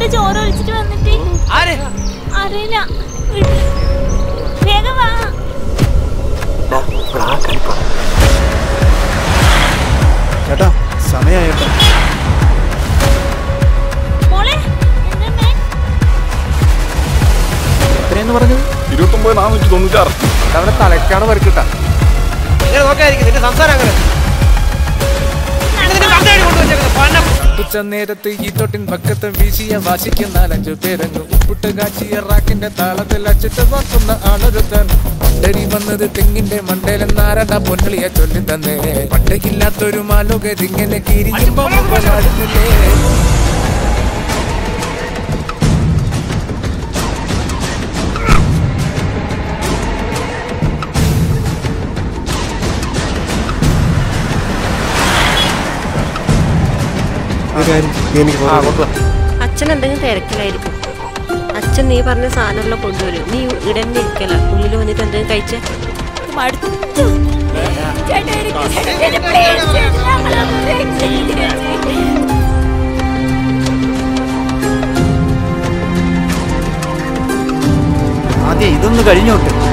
ചോറ് ഒഴിച്ചിട്ട് വന്നിട്ട് ആര് അറിയില്ല വീട്ടിൽ. വേഗം വാ ചേട്ടാ സമയമായിട്ടോ മോളെ എന്തുണ്ട് എത്രയെന്ന് പറഞ്ഞത് ഇരുപത്തൊമ്പത് നാനൂറ്റി തൊണ്ണൂറ്റാറ് അവിടെ തലക്കാണ് പരിക്കിട്ട ഇങ്ങനെ നോക്കാതിരിക്കും നിന്റെ സംസാരം അങ്ങനെ നിന്റെ സംസാരം കൊണ്ടുവച്ചേക്കുന്നത് പണം ഉച്ച നേരത്ത് ഈ തൊട്ടിൻ പക്കത്ത് വീശിയ വാശിക്ക് നാലഞ്ചു പേരങ്ങ് ഉപ്പിട്ട് കാച്ചിയ റാക്കിന്റെ താളത്തിൽ അച്ചിട്ട് നോക്കുന്ന ആളൊരുത്തൻ പണ്ടരി വന്നത് തെങ്ങിന്റെ മണ്ടയിലെന്നാരട പൊന്നളിയെ ചൊല്ലി തന്നേ പണ്ടയില്ലാത്തൊരു മാലോകരിങ്ങനെ കിരിയുമ്പോ മുമ്പനാടുന്നില്ലേ എനിക്ക് അച്ഛൻ എന്തെങ്കിലും തിരക്കിലായിരിക്കും അച്ഛൻ നീ പറഞ്ഞ സാധനമെല്ലാം കൊണ്ടുവരും നീ ഇടന്നെ ഇരിക്കല ഉള്ളിൽ വന്നിട്ട് എന്തെങ്കിലും കഴിച്ചേ മടുത്തു ചേട്ടാ എനിക്ക് ചേട്ടനെ please ചേട്ടാ, ഞങ്ങളെ break ചെയ്യരുത്. ആദ്യം ഇതൊന്ന് കഴിഞ്ഞോട്ട്